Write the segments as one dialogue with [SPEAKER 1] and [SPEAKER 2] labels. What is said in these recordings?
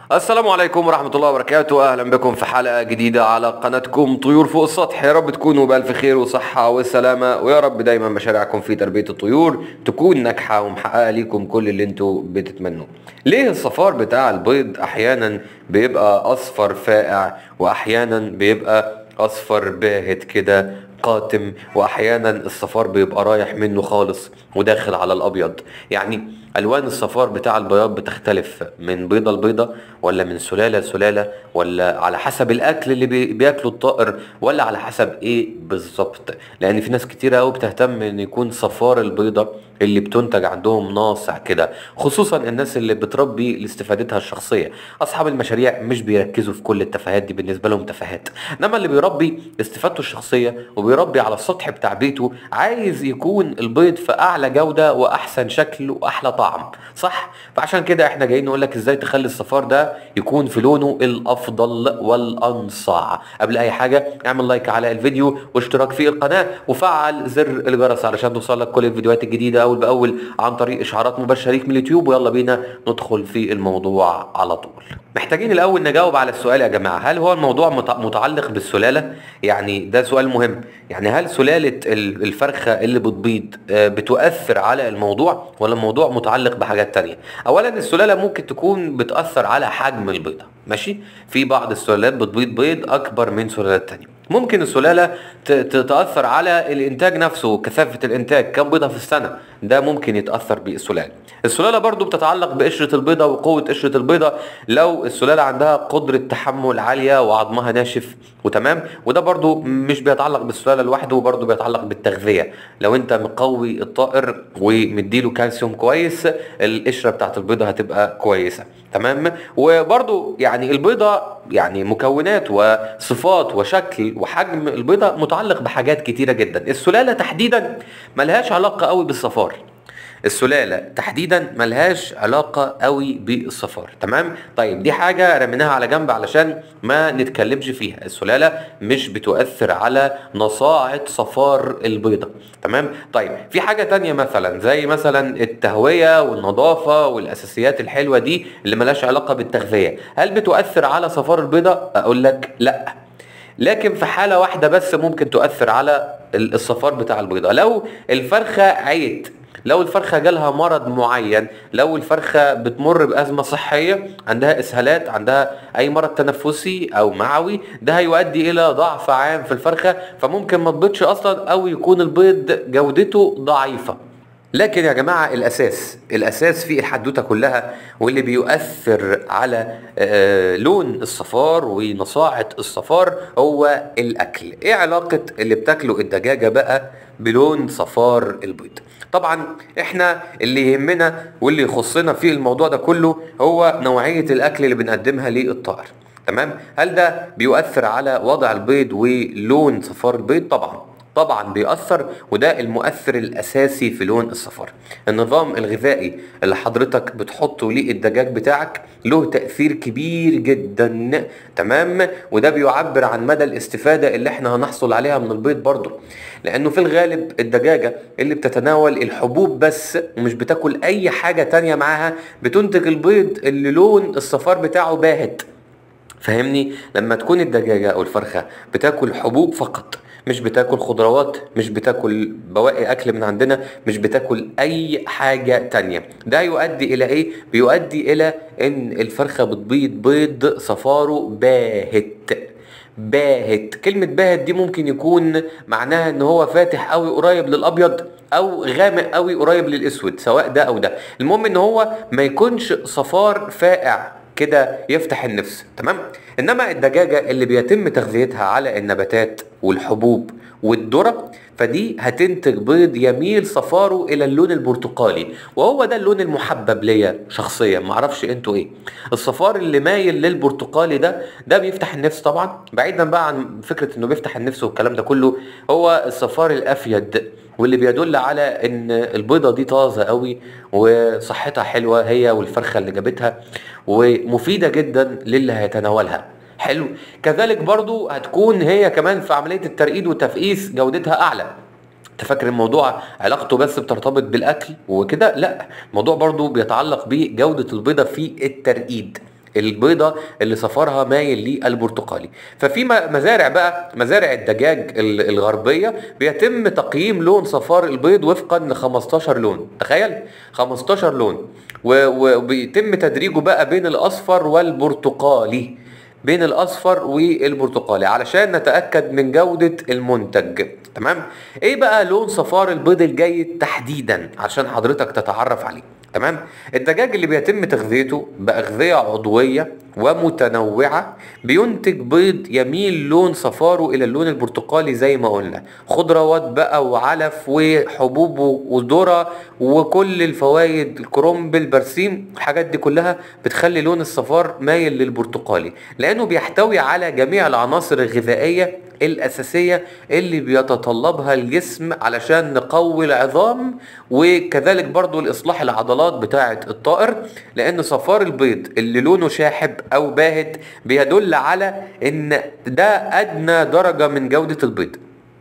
[SPEAKER 1] السلام عليكم ورحمة الله وبركاته أهلا بكم في حلقة جديدة على قناتكم طيور فوق السطح يا رب تكونوا بألف خير وصحة وسلامة ويا رب دايما مشاريعكم في تربية الطيور تكون ناجحة ومحققة ليكم كل اللي انتوا بتتمنوه ليه الصفار بتاع البيض أحيانا بيبقى أصفر فاقع وأحيانا بيبقى أصفر باهت كده قاتم واحيانا الصفار بيبقى رايح منه خالص وداخل على الابيض يعني الوان الصفار بتاع البياض بتختلف من بيضه لبيضه ولا من سلاله لسلاله ولا على حسب الاكل اللي بي- بياكله الطائر ولا على حسب ايه بالظبط لان في ناس كتير قوي بتهتم ان يكون صفار البيضه اللي بتنتج عندهم ناصع كده خصوصا الناس اللي بتربي لاستفادتها الشخصيه اصحاب المشاريع مش بيركزوا في كل التفاهات دي بالنسبه لهم تفاهات انما اللي بيربي لاستفادته الشخصيه وبيربي على السطح بتاع بيته عايز يكون البيض في اعلى جوده واحسن شكل واحلى طعم صح فعشان كده احنا جايين نقول لك ازاي تخلي الصفار ده يكون في لونه الافضل والانصع قبل اي حاجه اعمل لايك على الفيديو واشتراك في القناه وفعل زر الجرس علشان توصلك كل الفيديوهات الجديده اول باول عن طريق اشعارات مباشره ليك من اليوتيوب ويلا بينا ندخل في الموضوع على طول محتاجين الاول نجاوب على السؤال يا جماعه هل هو الموضوع مت- متعلق بالسلاله يعني ده سؤال مهم يعني هل سلاله ال- الفرخه اللي بتبيض آه، بتؤثر على الموضوع ولا الموضوع متعلق بحاجات تانية اولا السلاله ممكن تكون بتاثر على حجم البيضه ماشي في بعض السلالات بتبيض بيض اكبر من سلالات تانية ممكن السلاله ت- ت- تاثر على الانتاج نفسه كثافه الانتاج كم بيضه في السنه ده ممكن يتاثر بالسلاله السلاله برضو بتتعلق بقشره البيضه وقوه قشره البيضه لو السلاله عندها قدره تحمل عاليه وعظمها ناشف وتمام وده برضو مش بيتعلق بالسلاله لوحده برضو بيتعلق بالتغذيه لو انت مقوي الطائر ومديله كالسيوم كويس القشره بتاعت البيضه هتبقى كويسه تمام وبرضو يعني البيضه يعني مكونات وصفات وشكل وحجم البيضه متعلق بحاجات كتيره جدا السلاله تحديدا ملهاش علاقه قوي بالصفار السلاله تحديدا ملهاش علاقه قوي بالصفار تمام طيب دي حاجه رميناها على جنب علشان ما نتكلمش فيها السلاله مش بتؤثر على نصاعه صفار البيضه تمام طيب في حاجه تانية مثلا زي مثلا التهويه والنظافه والاساسيات الحلوه دي اللي ملهاش علاقه بالتغذيه هل بتؤثر على صفار البيضه اقول لك لا لكن في حاله واحده بس ممكن تؤثر على ال- الصفار بتاع البيضه لو الفرخه عيت لو الفرخه جالها مرض معين لو الفرخه بتمر بازمه صحيه عندها اسهالات عندها اي مرض تنفسي او معوي ده هيؤدي الى ضعف عام في الفرخه فممكن ما تبيضش اصلا او يكون البيض جودته ضعيفه لكن يا جماعة الأساس الأساس في الحدوتة كلها واللي بيؤثر على آه، لون الصفار ونصاعة الصفار هو الأكل إيه علاقة اللي بتاكله الدجاجة بقى بلون صفار البيض طبعا احنا اللي يهمنا واللي يخصنا في الموضوع ده كله هو نوعية الأكل اللي بنقدمها للطائر تمام هل ده بيؤثر على وضع البيض ولون صفار البيض طبعا طبعا بيأثر وده المؤثر الأساسي في لون الصفار النظام الغذائي اللي حضرتك بتحطه للدجاج بتاعك له تأثير كبير جدا تمام وده بيعبر عن مدى الاستفادة اللي احنا هنحصل عليها من البيض برضه لأنه في الغالب الدجاجة اللي بتتناول الحبوب بس ومش بتاكل أي حاجة تانية معاها بتنتج البيض اللي لون الصفار بتاعه باهت فاهمني لما تكون الدجاجة أو الفرخة بتاكل حبوب فقط مش بتاكل خضروات مش بتاكل بواقي أكل من عندنا مش بتاكل أي حاجة تانية ده يؤدي إلى إيه؟ بيؤدي إلى إن الفرخة بتبيض بيض صفاره باهت باهت كلمة باهت دي ممكن يكون معناها ان هو فاتح قوي قريب للابيض او غامق قوي قريب للاسود سواء ده او ده المهم ان هو ما يكونش صفار فاقع كده يفتح النفس تمام انما الدجاجه اللي بيتم تغذيتها على النباتات والحبوب والذره فدي هتنتج بيض يميل صفاره الى اللون البرتقالي وهو ده اللون المحبب ليا شخصيا معرفش انتوا ايه الصفار اللي مايل للبرتقالي ده ده بيفتح النفس طبعا بعيدا بقى عن فكره انه بيفتح النفس والكلام ده كله هو الصفار الافيد واللي بيدل على ان البيضه دي طازه قوي وصحتها حلوه هي والفرخه اللي جابتها ومفيده جدا للي هيتناولها حلو كذلك برضو هتكون هي كمان في عمليه الترقيد وتفقيس جودتها اعلى انت فاكر الموضوع علاقته بس بترتبط بالاكل وكده لا الموضوع برضو بيتعلق بجوده البيضه في الترقيد البيضة اللي صفارها مايل للبرتقالي ففي م- مزارع بقى مزارع الدجاج ال- الغربية بيتم تقييم لون صفار البيض وفقا ل 15 لون تخيل 15 لون و- و- وبيتم تدريجه بقى بين الاصفر والبرتقالي بين الاصفر والبرتقالي علشان نتاكد من جوده المنتج تمام ايه بقى لون صفار البيض الجيد تحديدا عشان حضرتك تتعرف عليه تمام الدجاج اللي بيتم تغذيته باغذيه عضويه ومتنوعه بينتج بيض يميل لون صفاره الى اللون البرتقالي زي ما قلنا خضروات بقى وعلف وحبوب وذره وكل الفوائد الكرنب البرسيم الحاجات دي كلها بتخلي لون الصفار مايل للبرتقالي لانه بيحتوي على جميع العناصر الغذائيه الأساسية اللي بيتطلبها الجسم علشان نقوي العظام وكذلك برضو الإصلاح العضلات بتاعة الطائر لأن صفار البيض اللي لونه شاحب أو باهت بيدل على إن ده أدنى درجة من جودة البيض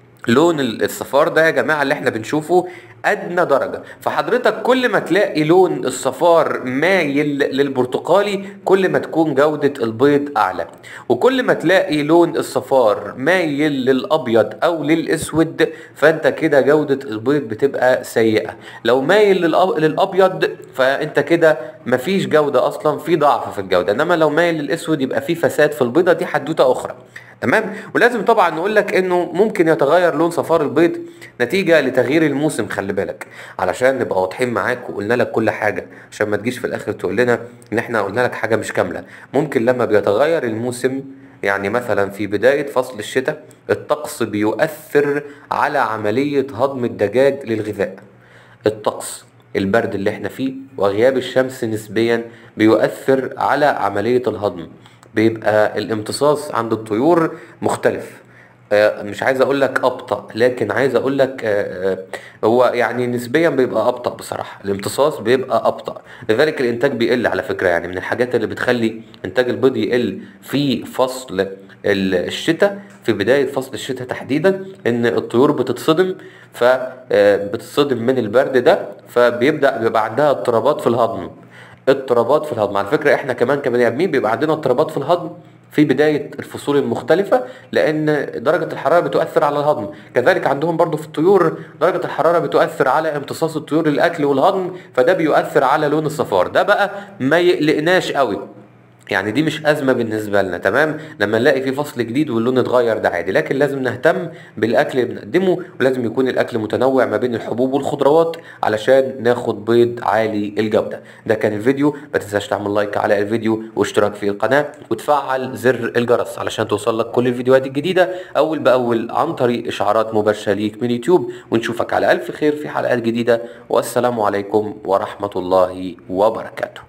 [SPEAKER 1] لون الصفار ده يا جماعة اللي احنا بنشوفه ادنى درجة فحضرتك كل ما تلاقي لون الصفار مايل للبرتقالي كل ما تكون جودة البيض اعلى وكل ما تلاقي لون الصفار مايل للابيض او للاسود فانت كده جودة البيض بتبقى سيئة لو مايل للأب- للابيض فانت كده مفيش جودة اصلا في ضعف في الجودة انما لو مايل للاسود يبقى في فساد في البيضة دي حدوتة اخرى تمام ولازم طبعا نقول لك انه ممكن يتغير لون صفار البيض نتيجه لتغيير الموسم خلي بالك علشان نبقى واضحين معاك وقلنا لك كل حاجه عشان ما تجيش في الاخر تقول لنا ان احنا قلنا لك حاجه مش كامله ممكن لما بيتغير الموسم يعني مثلا في بدايه فصل الشتاء الطقس بيؤثر على عمليه هضم الدجاج للغذاء الطقس البرد اللي احنا فيه وغياب الشمس نسبيا بيؤثر على عمليه الهضم بيبقى الامتصاص عند الطيور مختلف آه، مش عايز اقول لك ابطا لكن عايز اقول لك آه، آه، هو يعني نسبيا بيبقى ابطا بصراحه الامتصاص بيبقى ابطا لذلك الانتاج بيقل على فكره يعني من الحاجات اللي بتخلي انتاج البيض يقل في فصل ال- الشتاء في بدايه فصل الشتاء تحديدا ان الطيور بتتصدم فبتتصدم من البرد ده فبيبدا بيبقى عندها اضطرابات في الهضم اضطرابات في الهضم على فكره احنا كمان كبني ادمين بيبقى عندنا اضطرابات في الهضم في بداية الفصول المختلفة لأن درجة الحرارة بتؤثر على الهضم كذلك عندهم برضو في الطيور درجة الحرارة بتؤثر على امتصاص الطيور للأكل والهضم فده بيؤثر على لون الصفار ده بقى ما يقلقناش قوي يعني دي مش أزمة بالنسبة لنا تمام لما نلاقي في فصل جديد واللون اتغير ده عادي لكن لازم نهتم بالأكل اللي بنقدمه ولازم يكون الأكل متنوع ما بين الحبوب والخضروات علشان ناخد بيض عالي الجودة ده كان الفيديو ما تنساش تعمل لايك على الفيديو واشتراك في القناة وتفعل زر الجرس علشان توصل لك كل الفيديوهات الجديدة أول بأول عن طريق إشعارات مباشرة ليك من يوتيوب ونشوفك على ألف خير في حلقات جديدة والسلام عليكم ورحمة الله وبركاته